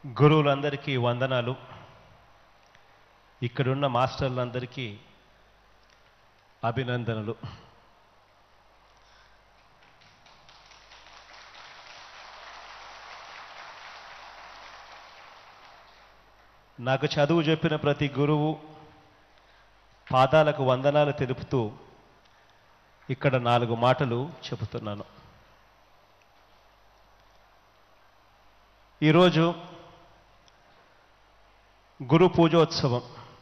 గురువులందరికీ వందనాలు ఇక్కడున్న మాస్టర్లందరికీ అభినందనలు నాకు చదువు చెప్పిన ప్రతి గురువు పాదాలకు వందనాలు తెలుపుతూ ఇక్కడ నాలుగు మాటలు చెబుతున్నాను ఈరోజు గురు పూజోత్సవం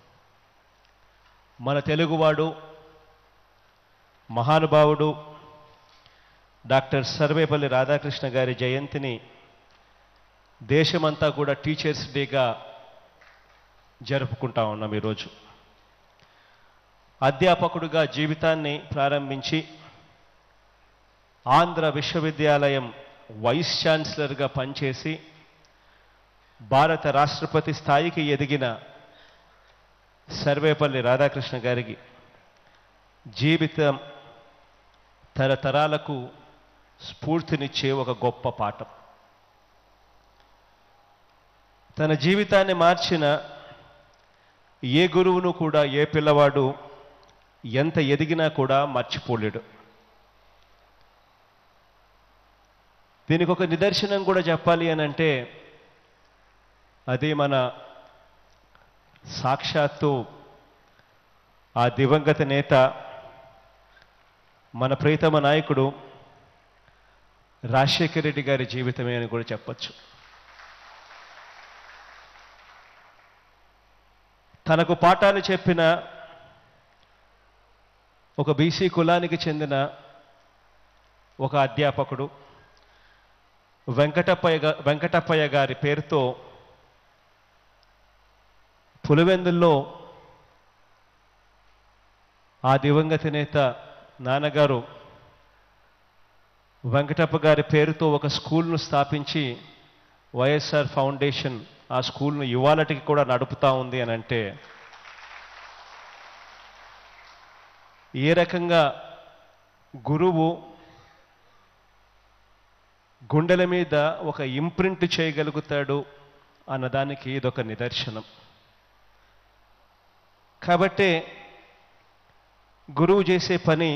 మన తెలుగువాడు మహానుభావుడు డాక్టర్ సర్వేపల్లి రాధాకృష్ణ గారి జయంతిని దేశమంతా కూడా టీచర్స్ డేగా జరుపుకుంటా ఉన్నాం ఈరోజు అధ్యాపకుడిగా జీవితాన్ని ప్రారంభించి ఆంధ్ర విశ్వవిద్యాలయం వైస్ ఛాన్సలర్గా పనిచేసి భారత రాష్ట్రపతి స్థాయికి ఎదిగిన సర్వేపల్లి రాధాకృష్ణ గారికి జీవితం తరతరాలకు స్ఫూర్తినిచ్చే ఒక గొప్ప పాఠం తన జీవితాన్ని మార్చిన ఏ గురువును కూడా ఏ పిల్లవాడు ఎంత ఎదిగినా కూడా మర్చిపోలేడు దీనికి ఒక నిదర్శనం కూడా చెప్పాలి అని అంటే అది మన సాక్షాత్తు ఆ దివంగత నేత మన ప్రీతమ నాయకుడు రాజశేఖర రెడ్డి గారి జీవితమే అని కూడా చెప్పచ్చు తనకు పాఠాలు చెప్పిన ఒక బీసీ కులానికి చెందిన ఒక అధ్యాపకుడు వెంకటప్పయ్య గా- వెంకటప్పయ్య గారి పేరుతో పులివెందుల్లో ఆ దివంగత నేత నాన్నగారు వెంకటప్ప గారి పేరుతో ఒక స్కూల్ను స్థాపించి వైఎస్ఆర్ ఫౌండేషన్ ఆ స్కూల్ను ఇవాళటికి కూడా నడుపుతా ఉంది అని అంటే ఏ రకంగా గురువు గుండెల మీద ఒక ఇంప్రింట్ చేయగలుగుతాడు అన్నదానికి ఇదొక నిదర్శనం కాబట్టే గురువు చేసే పని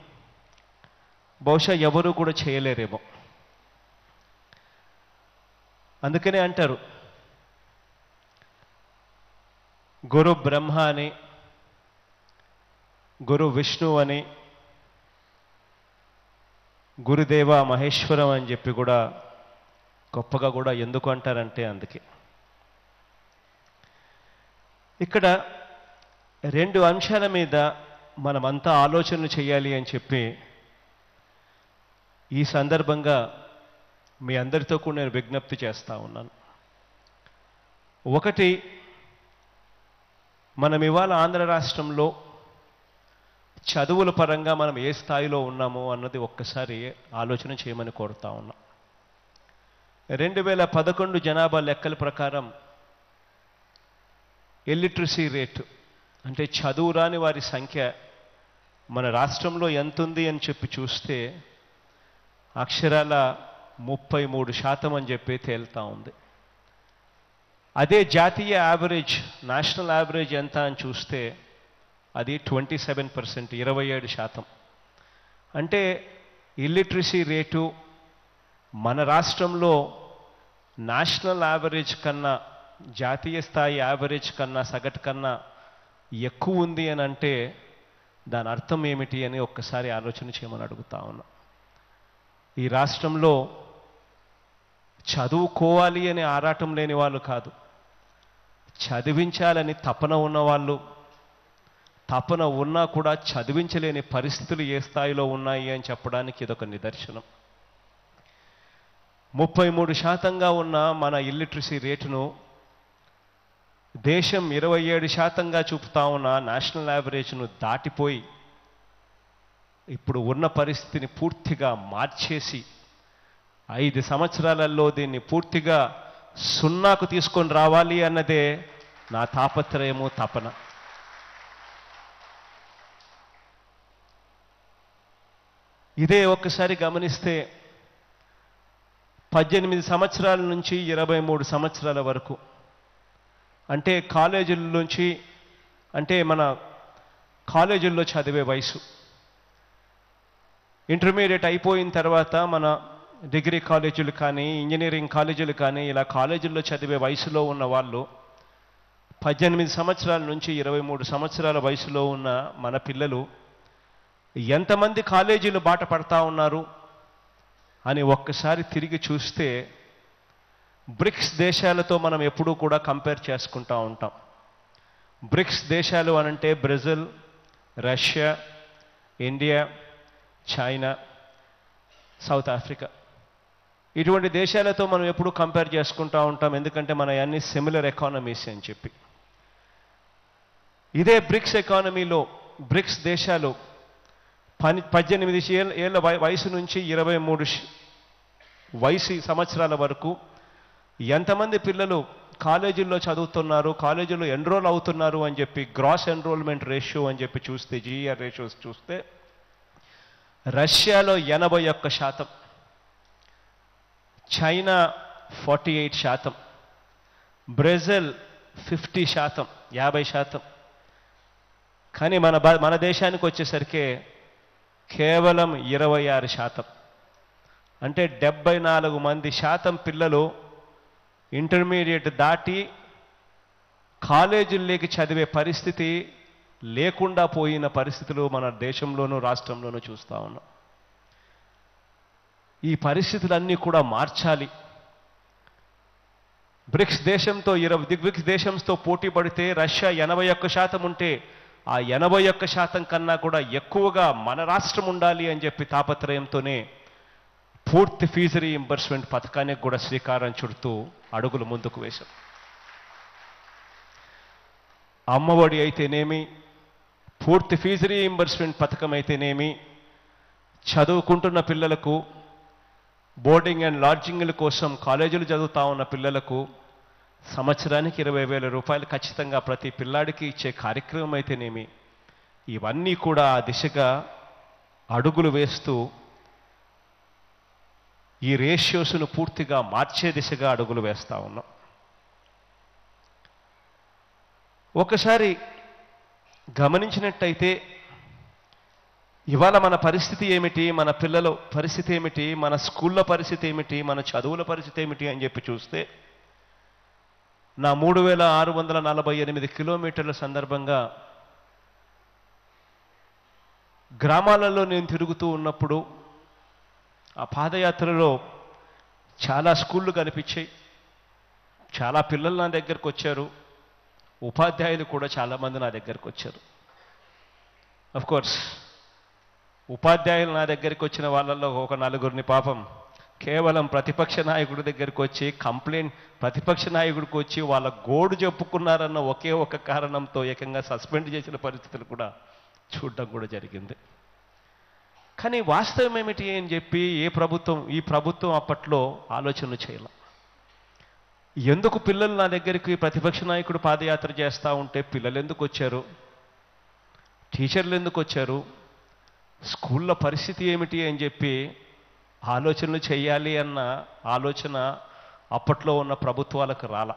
బహుశా ఎవరు కూడా చేయలేరేమో అందుకనే అంటారు గురు బ్రహ్మ అని గురు విష్ణు అని గురుదేవ మహేశ్వరం అని చెప్పి కూడా గొప్పగా కూడా ఎందుకు అంటారంటే అందుకే ఇక్కడ రెండు అంశాల మీద మనమంతా ఆలోచనలు చేయాలి అని చెప్పి ఈ సందర్భంగా మీ అందరితో కూడా నేను విజ్ఞప్తి చేస్తా ఉన్నాను ఒకటి మనం ఇవాళ ఆంధ్ర రాష్ట్రంలో చదువుల పరంగా మనం ఏ స్థాయిలో ఉన్నామో అన్నది ఒక్కసారి ఆలోచన చేయమని కోరుతా ఉన్నాం రెండు వేల పదకొండు జనాభా లెక్కల ప్రకారం ఎలిట్రసీ రేటు అంటే చదువు రాని వారి సంఖ్య మన రాష్ట్రంలో ఎంత ఉంది అని చెప్పి చూస్తే అక్షరాల ముప్పై మూడు శాతం అని చెప్పి తేలుతా ఉంది అదే జాతీయ యావరేజ్ నేషనల్ యావరేజ్ ఎంత అని చూస్తే అది ట్వంటీ సెవెన్ పర్సెంట్ ఇరవై ఏడు శాతం అంటే ఇల్లిటరసీ రేటు మన రాష్ట్రంలో నేషనల్ యావరేజ్ కన్నా జాతీయ స్థాయి యావరేజ్ కన్నా సగటు కన్నా ఎక్కువ ఉంది అని అంటే దాని అర్థం ఏమిటి అని ఒక్కసారి ఆలోచన చేయమని అడుగుతా ఉన్నా ఈ రాష్ట్రంలో చదువుకోవాలి అనే ఆరాటం లేని వాళ్ళు కాదు చదివించాలని తపన ఉన్నవాళ్ళు తపన ఉన్నా కూడా చదివించలేని పరిస్థితులు ఏ స్థాయిలో ఉన్నాయి అని చెప్పడానికి ఇదొక నిదర్శనం ముప్పై మూడు శాతంగా ఉన్న మన ఇల్లిటరసీ రేటును దేశం ఇరవై ఏడు శాతంగా చూపుతా ఉన్న నేషనల్ యావరేజ్ను దాటిపోయి ఇప్పుడు ఉన్న పరిస్థితిని పూర్తిగా మార్చేసి ఐదు సంవత్సరాలలో దీన్ని పూర్తిగా సున్నాకు తీసుకొని రావాలి అన్నదే నా తాపత్రయము తపన ఇదే ఒక్కసారి గమనిస్తే పద్దెనిమిది సంవత్సరాల నుంచి ఇరవై మూడు సంవత్సరాల వరకు అంటే కాలేజీల నుంచి అంటే మన కాలేజీల్లో చదివే వయసు ఇంటర్మీడియట్ అయిపోయిన తర్వాత మన డిగ్రీ కాలేజీలు కానీ ఇంజనీరింగ్ కాలేజీలు కానీ ఇలా కాలేజీల్లో చదివే వయసులో ఉన్న వాళ్ళు పద్దెనిమిది సంవత్సరాల నుంచి ఇరవై మూడు సంవత్సరాల వయసులో ఉన్న మన పిల్లలు ఎంతమంది కాలేజీలు బాట పడతా ఉన్నారు అని ఒక్కసారి తిరిగి చూస్తే బ్రిక్స్ దేశాలతో మనం ఎప్పుడూ కూడా కంపేర్ చేసుకుంటూ ఉంటాం బ్రిక్స్ దేశాలు అనంటే Brazil Russia India China South Africa ఇటువంటి దేశాలతో మనం ఎప్పుడు కంపేర్ చేసుకుంటూ ఉంటాం ఎందుకంటే మన అన్ని సిమిలర్ ఎకానమీస్ అని చెప్పి ఇదే బ్రిక్స్ ఎకానమీలో బ్రిక్స్ దేశాలు పని పద్దెనిమిది ఏళ్ళ ఏళ్ళ వయ- వయసు నుంచి ఇరవై మూడు శ- వయసు సంవత్సరాల వరకు ఎంతమంది పిల్లలు కాలేజీల్లో చదువుతున్నారు కాలేజీలో ఎన్రోల్ అవుతున్నారు అని చెప్పి గ్రాస్ ఎన్రోల్మెంట్ రేషియో అని చెప్పి చూస్తే జీఈఆర్ రేషియోస్ చూస్తే రష్యాలో ఎనభై ఒక్క శాతం చైనా ఫార్టీ ఎయిట్ శాతం బ్రెజిల్ ఫిఫ్టీ శాతం యాభై శాతం కానీ మన బ- మన దేశానికి వచ్చేసరికి కేవలం ఇరవై ఆరు శాతం అంటే డెబ్బై నాలుగు మంది శాతం పిల్లలు ఇంటర్మీడియట్ దాటి కాలేజీల్లోకి చదివే పరిస్థితి లేకుండా పోయిన పరిస్థితులు మన దేశంలోనూ రాష్ట్రంలోనూ చూస్తూ ఉన్నాం ఈ పరిస్థితులన్నీ కూడా మార్చాలి బ్రిక్స్ దేశంతో ఇరవై బ్రిక్స్ దేశంతో పోటీ పడితే రష్యా ఎనభై ఒక్క శాతం ఉంటే ఆ ఎనభై ఒక్క శాతం కన్నా కూడా ఎక్కువగా మన రాష్ట్రం ఉండాలి అని చెప్పి తాపత్రయంతోనే పూర్తి ఫీజు రీఇంబర్స్మెంట్ పథకానికి కూడా శ్రీకారం చుడుతూ అడుగులు ముందుకు వేశాం అమ్మఒడి అయితేనేమి పూర్తి ఫీజు రీఇంబర్స్మెంట్ పథకం అయితేనేమి చదువుకుంటున్న పిల్లలకు బోర్డింగ్ అండ్ లాడ్జింగ్ల కోసం కాలేజీలు చదువుతా ఉన్న పిల్లలకు సంవత్సరానికి ఇరవై వేల రూపాయలు ఖచ్చితంగా ప్రతి పిల్లాడికి ఇచ్చే కార్యక్రమం అయితేనేమి ఇవన్నీ కూడా ఆ దిశగా అడుగులు వేస్తూ ఈ రేషియోస్ను పూర్తిగా మార్చే దిశగా అడుగులు వేస్తా ఉన్నాం ఒకసారి గమనించినట్టయితే ఇవాళ మన పరిస్థితి ఏమిటి మన పిల్లల పరిస్థితి ఏమిటి మన స్కూళ్ళ పరిస్థితి ఏమిటి మన చదువుల పరిస్థితి ఏమిటి అని చెప్పి చూస్తే నా మూడు వేల ఆరు వందల నలభై ఎనిమిది కిలోమీటర్ల సందర్భంగా గ్రామాలలో నేను తిరుగుతూ ఉన్నప్పుడు ఆ పాదయాత్రలో చాలా స్కూళ్ళు కనిపించాయి చాలా పిల్లలు నా దగ్గరకు వచ్చారు ఉపాధ్యాయులు కూడా చాలామంది నా దగ్గరకు వచ్చారు అఫ్ కోర్స్ ఉపాధ్యాయులు నా దగ్గరికి వచ్చిన వాళ్ళల్లో ఒక నలుగురిని పాపం కేవలం ప్రతిపక్ష నాయకుడి దగ్గరికి వచ్చి కంప్లైంట్ ప్రతిపక్ష నాయకుడికి వచ్చి వాళ్ళ గోడు చెప్పుకున్నారన్న ఒకే ఒక కారణంతో ఏకంగా సస్పెండ్ చేసిన పరిస్థితులు కూడా చూడడం కూడా జరిగింది కానీ వాస్తవం ఏమిటి అని చెప్పి ఏ ప్రభుత్వం ఈ ప్రభుత్వం అప్పట్లో ఆలోచనలు చేయాల ఎందుకు పిల్లలు నా దగ్గరికి ప్రతిపక్ష నాయకుడు పాదయాత్ర చేస్తూ ఉంటే పిల్లలు ఎందుకు వచ్చారు టీచర్లు ఎందుకు వచ్చారు స్కూళ్ళ పరిస్థితి ఏమిటి అని చెప్పి ఆలోచనలు చేయాలి అన్న ఆలోచన అప్పట్లో ఉన్న ప్రభుత్వాలకు రాల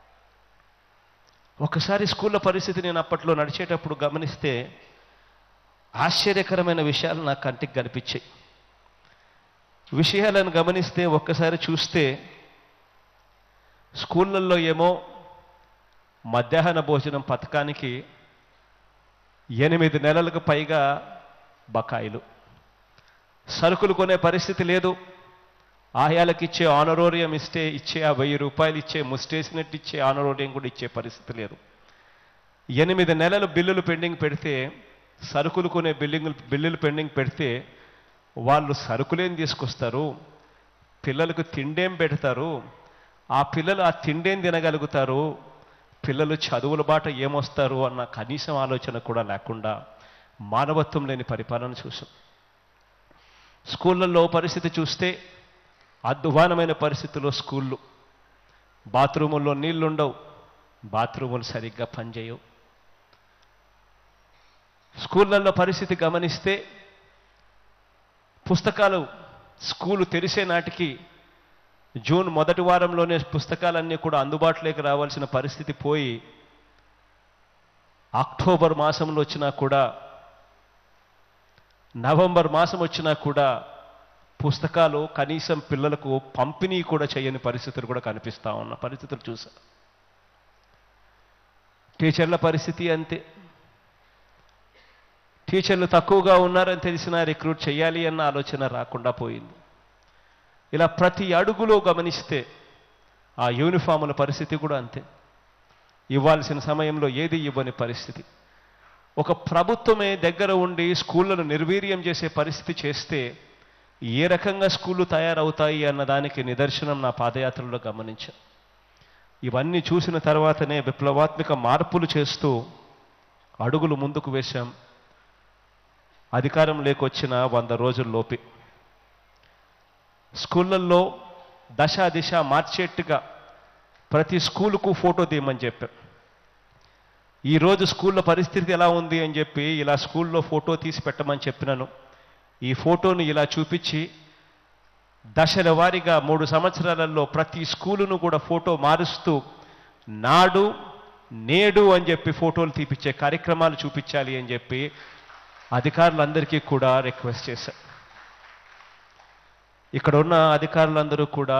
ఒకసారి స్కూళ్ళ పరిస్థితి నేను అప్పట్లో నడిచేటప్పుడు గమనిస్తే ఆశ్చర్యకరమైన విషయాలు నా కంటికి కనిపించాయి విషయాలను గమనిస్తే ఒక్కసారి చూస్తే స్కూళ్ళల్లో ఏమో మధ్యాహ్న భోజనం పథకానికి ఎనిమిది నెలలకు పైగా బకాయిలు సరుకులు కొనే పరిస్థితి లేదు ఆయాలకు ఇచ్చే ఆనరోరియం ఇస్తే ఇచ్చే ఆ వెయ్యి రూపాయలు ఇచ్చే ముస్టేసినట్టు ఇచ్చే ఆనరోరియం కూడా ఇచ్చే పరిస్థితి లేదు ఎనిమిది నెలలు బిల్లులు పెండింగ్ పెడితే సరుకులు కొనే బిల్లింగ్ బిల్లులు పెండింగ్ పెడితే వాళ్ళు సరుకులేం తీసుకొస్తారు పిల్లలకు తిండేం పెడతారు ఆ పిల్లలు ఆ తిండేం తినగలుగుతారు పిల్లలు చదువుల బాట ఏమొస్తారు అన్న కనీసం ఆలోచన కూడా లేకుండా మానవత్వం లేని పరిపాలన చూసాం స్కూళ్ళల్లో పరిస్థితి చూస్తే అధ్వానమైన పరిస్థితుల్లో స్కూళ్ళు బాత్రూముల్లో నీళ్లుండవు బాత్రూములు సరిగ్గా పనిచేయవు స్కూళ్ళల్లో పరిస్థితి గమనిస్తే పుస్తకాలు స్కూలు తెరిసే నాటికి జూన్ మొదటి వారంలోనే పుస్తకాలన్నీ కూడా అందుబాటులోకి రావాల్సిన పరిస్థితి పోయి అక్టోబర్ మాసంలో వచ్చినా కూడా నవంబర్ మాసం వచ్చినా కూడా పుస్తకాలు కనీసం పిల్లలకు పంపిణీ కూడా చేయని పరిస్థితులు కూడా కనిపిస్తా ఉన్న పరిస్థితులు చూసా టీచర్ల పరిస్థితి అంతే టీచర్లు తక్కువగా ఉన్నారని తెలిసినా రిక్రూట్ చేయాలి అన్న ఆలోచన రాకుండా పోయింది ఇలా ప్రతి అడుగులో గమనిస్తే ఆ యూనిఫాముల పరిస్థితి కూడా అంతే ఇవ్వాల్సిన సమయంలో ఏది ఇవ్వని పరిస్థితి ఒక ప్రభుత్వమే దగ్గర ఉండి స్కూళ్ళను నిర్వీర్యం చేసే పరిస్థితి చేస్తే ఏ రకంగా స్కూళ్ళు తయారవుతాయి అన్న దానికి నిదర్శనం నా పాదయాత్రలో గమనించా ఇవన్నీ చూసిన తర్వాతనే విప్లవాత్మక మార్పులు చేస్తూ అడుగులు ముందుకు వేశాం అధికారం లేకొచ్చిన వంద రోజుల్లోపే స్కూళ్ళల్లో దశ దిశ మార్చేట్టుగా ప్రతి స్కూలుకు ఫోటో తీయమని చెప్పాం ఈరోజు స్కూల్లో పరిస్థితి ఎలా ఉంది అని చెప్పి ఇలా స్కూల్లో ఫోటో తీసి పెట్టమని చెప్పినాను ఈ ఫోటోని ఇలా చూపించి దశల వారీగా మూడు సంవత్సరాలలో ప్రతి స్కూలును కూడా ఫోటో మారుస్తూ నాడు నేడు అని చెప్పి ఫోటోలు తీపిచ్చే కార్యక్రమాలు చూపించాలి అని చెప్పి అధికారులందరికీ కూడా రిక్వెస్ట్ చేశారు ఇక్కడ ఉన్న అధికారులందరూ కూడా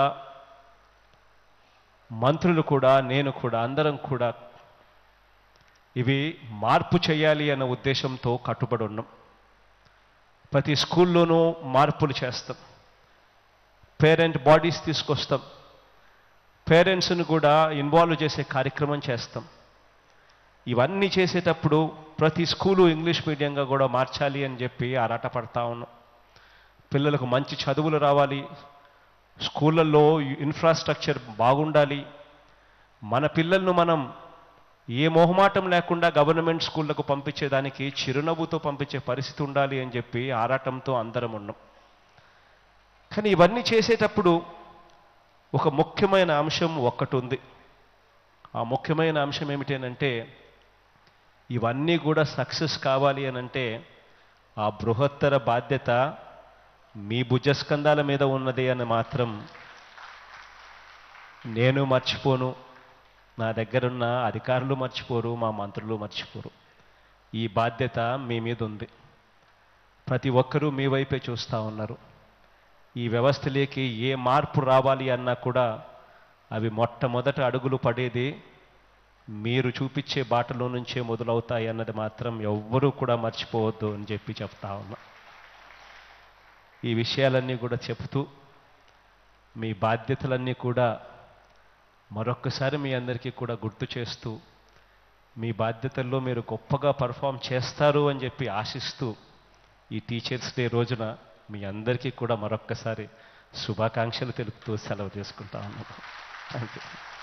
మంత్రులు కూడా నేను కూడా అందరం కూడా ఇవి మార్పు చేయాలి అన్న ఉద్దేశంతో కట్టుబడి ఉన్నాం ప్రతి స్కూల్లోనూ మార్పులు చేస్తాం పేరెంట్ బాడీస్ తీసుకొస్తాం పేరెంట్స్ను కూడా ఇన్వాల్వ్ చేసే కార్యక్రమం చేస్తాం ఇవన్నీ చేసేటప్పుడు ప్రతి స్కూలు ఇంగ్లీష్ మీడియంగా కూడా మార్చాలి అని చెప్పి ఆరాట పడతా ఉన్నాం పిల్లలకు మంచి చదువులు రావాలి స్కూళ్ళల్లో ఇన్ఫ్రాస్ట్రక్చర్ బాగుండాలి మన పిల్లలను మనం ఏ మొహమాటం లేకుండా గవర్నమెంట్ స్కూళ్ళకు పంపించేదానికి చిరునవ్వుతో పంపించే పరిస్థితి ఉండాలి అని చెప్పి ఆరాటంతో అందరం ఉన్నాం కానీ ఇవన్నీ చేసేటప్పుడు ఒక ముఖ్యమైన అంశం ఒక్కటి ఉంది ఆ ముఖ్యమైన అంశం ఏమిటనంటే ఇవన్నీ కూడా సక్సెస్ కావాలి అని అంటే ఆ బృహత్తర బాధ్యత మీ భుజస్కంధాల మీద ఉన్నది అని మాత్రం నేను మర్చిపోను నా దగ్గరున్న అధికారులు మర్చిపోరు మా మంత్రులు మర్చిపోరు ఈ బాధ్యత మీ మీద ఉంది ప్రతి ఒక్కరూ మీ వైపే చూస్తూ ఉన్నారు ఈ వ్యవస్థలోకి ఏ మార్పు రావాలి అన్నా కూడా అవి మొట్టమొదట అడుగులు పడేది మీరు చూపించే బాటలో నుంచే మొదలవుతాయి అన్నది మాత్రం ఎవ్వరూ కూడా మర్చిపోవద్దు అని చెప్పి చెప్తా ఉన్నా ఈ విషయాలన్నీ కూడా చెప్తూ మీ బాధ్యతలన్నీ కూడా మరొక్కసారి మీ అందరికీ కూడా గుర్తు చేస్తూ మీ బాధ్యతల్లో మీరు గొప్పగా పర్ఫామ్ చేస్తారు అని చెప్పి ఆశిస్తూ ఈ టీచర్స్ డే రోజున మీ అందరికీ కూడా మరొక్కసారి శుభాకాంక్షలు తెలుపుతూ సెలవు తీసుకుంటా ఉన్నాను థ్యాంక్ యూ